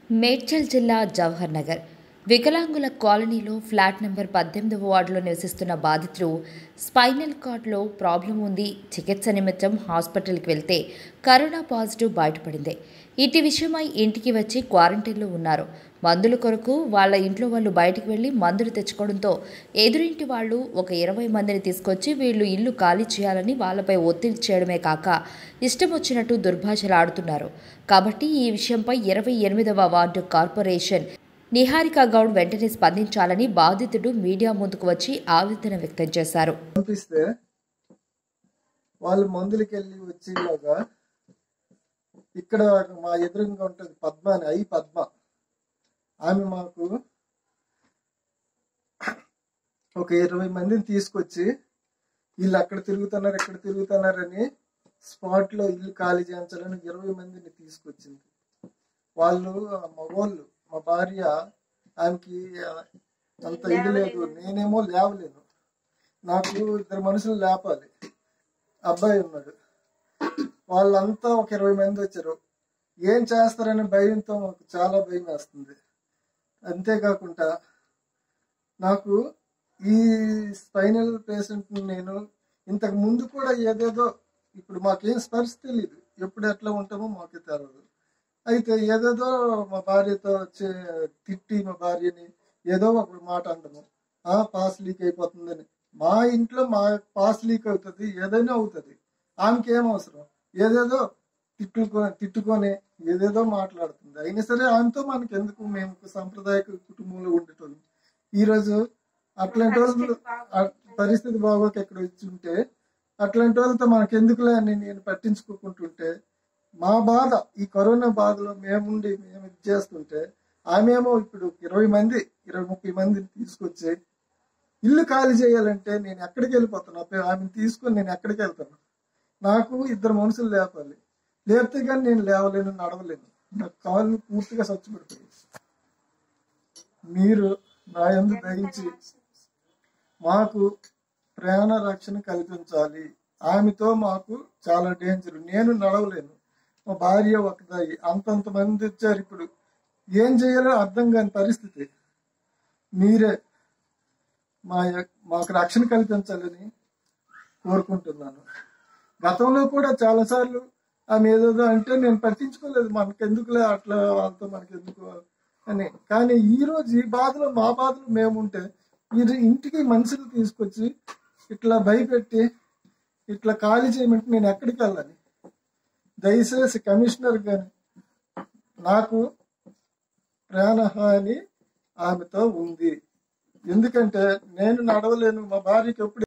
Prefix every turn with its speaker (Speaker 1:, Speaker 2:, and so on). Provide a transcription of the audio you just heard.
Speaker 1: మేడ్చల్ జిల్లా జవహర్ నగర్ వికలాంగుల కాలనీలో ఫ్లాట్ నెంబర్ పద్దెనిమిదవ వార్డులో నివసిస్తున్న బాధితులు స్పైనల్ కార్డ్లో ప్రాబ్లం ఉంది చికిత్స నిమిత్తం హాస్పిటల్కి వెళ్తే కరోనా పాజిటివ్ బయటపడింది ఇటు విషయమై ఇంటికి వచ్చి క్వారంటైన్లో ఉన్నారు మందుల కొరకు వాళ్ళ ఇంట్లో వాళ్ళు బయటికి వెళ్ళి మందులు తెచ్చుకోవడంతో ఎదురింటి వాళ్ళు ఒక ఇరవై మందిని తీసుకొచ్చి వీళ్ళు ఇల్లు ఖాళీ చేయాలని వాళ్ళపై ఒత్తిడి చేయడమే కాక ఇష్టం వచ్చినట్టు దుర్భాషలు ఆడుతున్నారు కాబట్టి ఈ విషయంపై ఇరవై ఎనిమిదవ వార్డు కార్పొరేషన్ నిహారిక గౌడ్ వెంటనే స్పందించాలని బాధితుడు మీడియా ముందుకు వచ్చి ఆవేదన వ్యక్తం చేశారు
Speaker 2: పంపిస్తే వాళ్ళు మందులకి వెళ్ళి వచ్చేలాగా ఇక్కడ మా ఎదురుగా ఉంటుంది పద్మ అని ఐ పద్మ ఆమె మాకు ఒక ఇరవై మందిని తీసుకొచ్చి వీళ్ళు అక్కడ తిరుగుతున్నారు ఎక్కడ తిరుగుతున్నారని స్పాట్ లో ఇల్లు ఖాళీ చేయించాలని ఇరవై మందిని తీసుకొచ్చింది వాళ్ళు ఆ మగోళ్ళు మా భార్య ఆమెకి అంత ఇది లేదు నేనేమో లేవలేను నాకు ఇద్దరు మనుషులు లేపాలి అబ్బాయి ఉన్నాడు వాళ్ళంతా ఒక ఇరవై మంది వచ్చారు ఏం చేస్తారనే భయంతో మాకు చాలా భయం వేస్తుంది అంతేకాకుండా నాకు ఈ స్పైనల్ పేషెంట్ నేను ఇంతకు ముందు కూడా ఏదేదో ఇప్పుడు మాకేం స్పర్శ తెలియదు ఎప్పుడు ఎట్లా ఉంటామో మాకే తెలియదు అయితే ఏదేదో మా భార్యతో వచ్చి తిట్టి మా భార్యని ఏదో ఒక మాట అంటాము ఆ పాస్ లీక్ అయిపోతుందని మా ఇంట్లో మా పాస్ లీక్ అవుతుంది ఏదైనా అవుతుంది ఆమెకి ఏం అవసరం ఏదేదో తిట్టుకో తిట్టుకొని ఏదేదో మాట్లాడుతుంది అయినా సరే ఆమెతో మనకి ఎందుకు మేము సాంప్రదాయక కుటుంబంలో ఉండేటోళ్ళం ఈరోజు అట్లాంటి వాళ్ళు ఆ పరిస్థితి బాగోక ఎక్కడ వచ్చి ఉంటే అట్లాంటి వాళ్ళతో మనకి ఎందుకులే అని నేను పట్టించుకోకుంటుంటే మా బాధ ఈ కరోనా బాధలో మేముండి మేము ఇది చేస్తుంటే ఆమెమో ఇప్పుడు ఇరవై మంది ఇరవై ముప్పై మందిని తీసుకొచ్చి ఇల్లు ఖాళీ చేయాలంటే నేను ఎక్కడికి వెళ్ళిపోతాను అప్పుడు ఆమెను తీసుకొని నేను ఎక్కడికి వెళ్తాను నాకు ఇద్దరు మనుషులు లేపాలి లేపితే కానీ నేను లేవలేను నడవలేను నాకు కాళ్ళు పూర్తిగా స్వచ్ఛపడిపోయి మీరు నా ఎందు దయించి మాకు ప్రాణ రక్షణ కల్పించాలి ఆమెతో మాకు చాలా డేంజర్ నేను నడవలేను మా భార్య ఒకదాయి అంతంత మంది వచ్చారు ఇప్పుడు ఏం చేయాలో అర్థం కాని పరిస్థితి మీరే మా యొ- మాకు రక్షణ కల్పించాలని కోరుకుంటున్నాను గతంలో కూడా చాలాసార్లు ఆమె ఏదేదో అంటే నేను పట్టించుకోలేదు మనకెందుకులే అట్లా వాళ్ళతో మనకెందుకు అని కానీ ఈ రోజు ఈ బాధలో మా బాధలో మేముంటే ఇది ఇంటికి మనుషులు తీసుకొచ్చి ఇట్లా భయపెట్టి ఇట్లా ఖాళీ చేయమంటే నేను ఎక్కడికి వెళ్ళాలి దయచేసి కమిషనర్ గాని నాకు ప్రాణహాని ఆమెతో ఉంది ఎందుకంటే నేను నడవలేను మా భార్యకి ఎప్పుడు